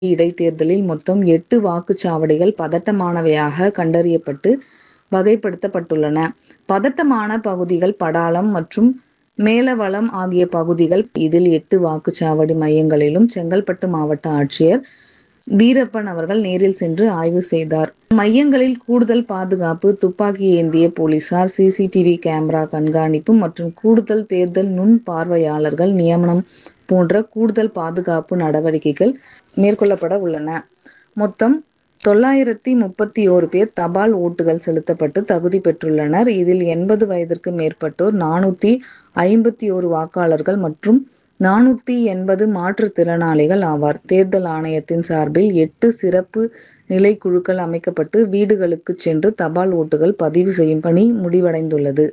இடைத்தேர்தலில் மொத்தம் எட்டு வாக்குச்சாவடிகள் பதட்டமானவையாக கண்டறியப்பட்டு வகைப்படுத்தப்பட்டுள்ளன. பதட்டமான பகுதிகள் படாளம் மற்றும் மேலவளம் ஆகிய பகுதிகள். இதில் எட்டு வாக்குச்சாவடி மையங்களிலும் செங்கல்பட்டு மாவட்ட ஆட்சியர் வீரப்பன் அவர்கள் நேரில் சென்று ஆய்வு செய்தார். மையங்களில் கூடுதல் பாதுகாப்பு துப்பாக்கி ஏந்திய போலீசார் சிசிடிவி கேமரா கண்காணிப்பு மற்றும் கூடுதல் தேர்தல் நுண் பார்வையாளர்கள் நியமனம் போன்ற கூடுதல் பாதுகாப்பு நடவடிக்கைகள் மேற்கொள்ளப்பட உள்ளன. மொத்தம் தொள்ளாயிரத்து முப்பத்தோரு பேர் தபால் ஓட்டுகள் செலுத்தப்பட்டு தகுதி பெற்றுள்ளனர். இதில் எண்பது வயதிற்கு மேற்பட்டோர் நானூற்று ஐம்பத்தொரு வாக்காளர்கள் மற்றும் நானூற்று எண்பது மாற்றுத்திறனாளிகள் ஆவர். தேர்தல் ஆணையத்தின் சார்பில் எட்டு சிறப்பு நிலைக்குழுக்கள் அமைக்கப்பட்டு வீடுகளுக்குச் சென்று தபால் ஓட்டுகள் பதிவு செய்யும் பணி முடிவடைந்துள்ளது.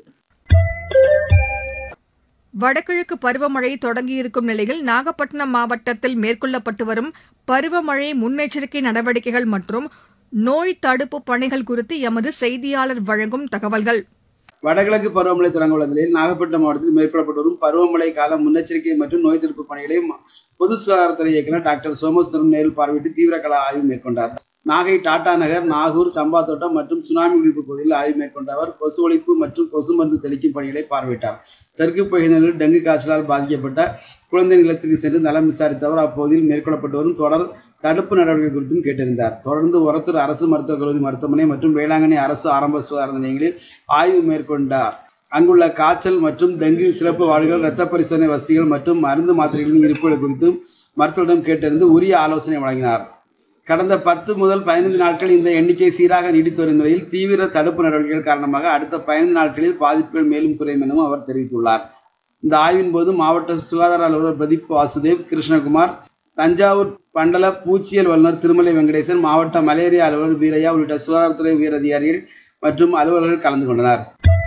வடகிழக்கு பருவமழை தொடங்கியிருக்கும் நிலையில் நாகப்பட்டினம் மாவட்டத்தில் மேற்கொள்ளப்பட்டு வரும் பருவமழை முன்னெச்சரிக்கை நடவடிக்கைகள் மற்றும் நோய் தடுப்பு பணிகள் குறித்து எமது செய்தியாளர் வழங்கும் தகவல்கள் வடகிழக்கு பருவமழை தொடங்க உள்ள நிலையில் நாகப்பட்டினம் மாவட்டத்தில் மேற்கொள்ளப்பட்டு வரும் பருவமழை கால முன்னெச்சரிக்கை மற்றும் நோய் தடுப்பு பணிகளை பொது சுகாதாரத்துறை இயக்குநர் டாக்டர் சோமசுந்தரம் நேரில் பார்வையிட்டு தீவிர கள ஆய்வு மேற்கொண்டார். நாகை டாடா நகர் நாகூர் சம்பாதோட்டம் மற்றும் சுனாமி மீட்பு பகுதியில் ஆய்வு மேற்கொண்ட அவர் கொசு ஒழிப்பு மற்றும் கொசு மருந்து தெளிக்கும் பணிகளை பார்வையிட்டார். தெற்கு பகுதிகளில் டெங்கு காய்ச்சலால் பாதிக்கப்பட்ட குழந்தை இல்லத்திற்கு சென்று நலம் விசாரித்த அவர் அப்பகுதியில் மேற்கொள்ளப்பட்டு வரும் தொடர் தடுப்பு நடவடிக்கைகள் குறித்தும் கேட்டறிந்தார். தொடர்ந்து ஒரத்தூர் அரசு மருத்துவக் கல்லூரி மருத்துவமனை மற்றும் வேளாங்கண்ணி அரசு ஆரம்ப சுகாதார நிலையங்களில் ஆய்வு மேற்கொண்டார். அங்குள்ள காய்ச்சல் மற்றும் டெங்கு சிறப்பு வார்டுகள் இரத்த பரிசோதனை வசதிகள் மற்றும் மருந்து மாத்திரைகளின் இருப்புகள் குறித்தும் மருத்துவரிடம் கேட்டறிந்து உரிய ஆலோசனை வழங்கினார். கடந்த பத்து முதல் பதினைந்து நாட்கள் இந்த எண்ணிக்கை சீராக நீடித்து வரும் நிலையில் தீவிர தடுப்பு நடவடிக்கைகள் காரணமாக அடுத்த பதினைந்து நாட்களில் பாதிப்புகள் மேலும் குறையும் எனவும் அவர் தெரிவித்துள்ளார். இந்த ஆய்வின் போது மாவட்ட சுகாதார அலுவலர் பிரதீப் வாசுதேவ் கிருஷ்ணகுமார் தஞ்சாவூர் மண்டல பூச்சியியல் வல்லுநர் திருமலை வெங்கடேசன் மாவட்ட மலேரியா அலுவலர் வீரையா உள்ளிட்ட சுகாதாரத்துறை உயர் அதிகாரிகள் மற்றும் அலுவலர்கள் கலந்து கொண்டனர்.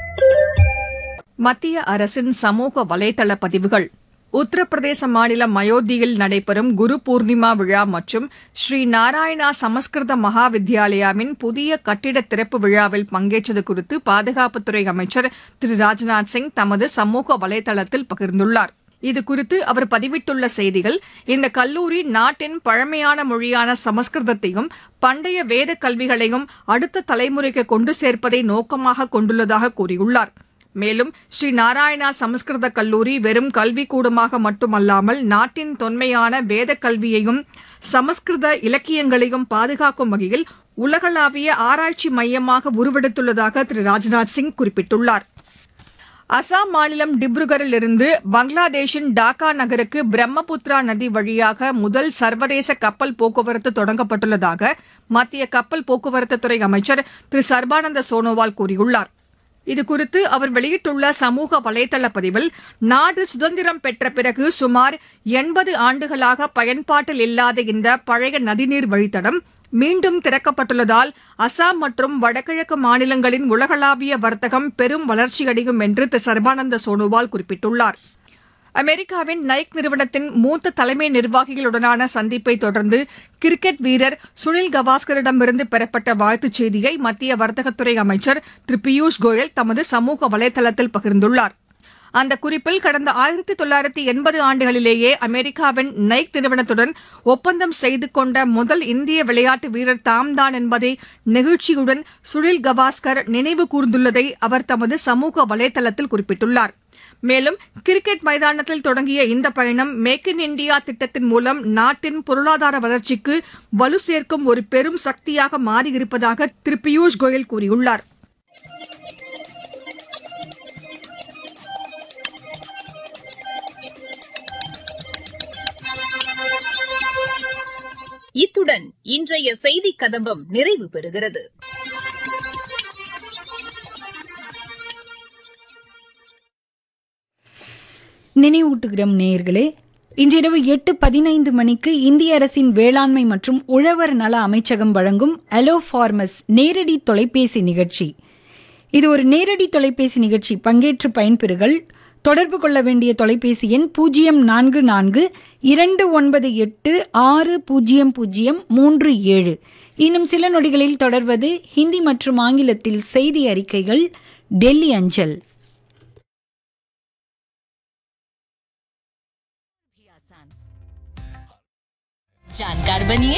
மத்திய அரசின் சமூக வலைதள பதிவுகள் உத்தரப்பிரதேச மாநிலம் அயோத்தியில் நடைபெறும் குரு பூர்ணிமா விழா மற்றும் ஸ்ரீ நாராயணா சமஸ்கிருத மகா வித்யாலயாவின் புதிய கட்டிட திறப்பு விழாவில் பங்கேற்றது குறித்து பாதுகாப்புத்துறை அமைச்சர் திரு ராஜ்நாத் சிங் தமது சமூக வலைதளத்தில் பகிர்ந்துள்ளார். இதுகுறித்து அவர் பதிவிட்டுள்ள செய்தியில் இந்த கல்லூரி நாட்டின் பழமையான மொழியான சமஸ்கிருதத்தையும் பண்டைய வேத கல்விகளையும் அடுத்த தலைமுறைக்கு கொண்டு சேர்ப்பதை நோக்கமாக கொண்டுள்ளதாக கூறியுள்ளார். மேலும் ஸ்ரீ நாராயணா சமஸ்கிருத கல்லூரி வெறும் கல்விக்கூடமாக மட்டுமல்லாமல் நாட்டின் தொன்மையான வேத கல்வியையும் சமஸ்கிருத இலக்கியங்களையும் பாதுகாக்கும் வகையில் உலகளாவிய ஆராய்ச்சி மையமாக உருவெடுத்துள்ளதாக திரு ராஜ்நாத் சிங் குறிப்பிட்டுள்ளார். அசாம் மாநிலம் டிப்ருகரில் இருந்து பங்களாதேஷின் டாக்கா நகருக்கு பிரம்மபுத்திரா நதி வழியாக முதல் சர்வதேச கப்பல் போக்குவரத்து தொடங்கப்பட்டுள்ளதாக மத்திய கப்பல் போக்குவரத்துத்துறை அமைச்சர் திரு சர்பானந்த சோனோவால் கூறியுள்ளார். இதுகுறித்து அவர் வெளியிட்டுள்ள சமூக வலைதள பதிவில் நாடு சுதந்திரம் பெற்ற பிறகு சுமார் எண்பது ஆண்டுகளாக பயன்பாட்டில் இல்லாத இந்த பழைய நதிநீர் வழித்தடம் மீண்டும் திறக்கப்பட்டுள்ளதால் அசாம் மற்றும் வடகிழக்கு மாநிலங்களின் உலகளாவிய வர்த்தகம் பெரும் வளர்ச்சியடையும் என்று திரு சர்பானந்த சோனோவால் குறிப்பிட்டுள்ளார். அமெரிக்காவின் நைக் நிறுவனத்தின் மூத்த தலைமை நிர்வாகிகளுடனான சந்திப்பை தொடர்ந்து கிரிக்கெட் வீரர் சுனில் கவாஸ்கரிடமிருந்து பெறப்பட்ட வாழ்த்துச் செய்தியை மத்திய வர்த்தகத்துறை அமைச்சர் திரு பியூஷ் கோயல் தமது சமூக வலைதளத்தில் பகிர்ந்துள்ளார். அந்த குறிப்பில் கடந்த ஆயிரத்தி தொள்ளாயிரத்தி எண்பது ஆண்டுகளிலேயே அமெரிக்காவின் நைக் நிறுவனத்துடன் ஒப்பந்தம் செய்து கொண்ட முதல் இந்திய விளையாட்டு வீரர் தாம்தான் என்பதை நெகிழ்ச்சியுடன் சுனில் கவாஸ்கர் நினைவு கூர்ந்துள்ளதை அவர் தமது சமூக வலைதளத்தில் குறிப்பிட்டுள்ளார். மேலும் கிரிக்கெட் மைதானத்தில் தொடங்கிய இந்த பயணம் மேக் இன் இண்டியா திட்டத்தின் மூலம் நாட்டின் பொருளாதார வளர்ச்சிக்கு வலு சேர்க்கும் ஒரு பெரும் சக்தியாக மாறியிருப்பதாக திரு பியூஷ் கோயல் கூறியுள்ளார். இத்துடன் இன்றைய செய்திக் கதம்பம் நிறைவு பெறுகிறது. நினைவூட்டுகிறோம் நேயர்களே இன்றிரவு எட்டு பதினைந்து மணிக்கு இந்திய அரசின் வேளாண்மை மற்றும் உழவர் நல அமைச்சகம் வழங்கும் அலோ ஃபார்மஸ் நேரடி தொலைபேசி நிகழ்ச்சி இது ஒரு நேரடி தொலைபேசி நிகழ்ச்சி பங்கேற்று பயன்பெறுகள் தொடர்பு கொள்ள வேண்டிய தொலைபேசி எண் பூஜ்ஜியம் நான்கு நான்கு இரண்டு ஒன்பது எட்டு ஆறு பூஜ்ஜியம் பூஜ்ஜியம் மூன்று ஏழு இன்னும் சில நொடிகளில் தொடர்வது ஹிந்தி மற்றும் ஆங்கிலத்தில் செய்தி அறிக்கைகள் டெல்லி அஞ்சல் जानकार बनिए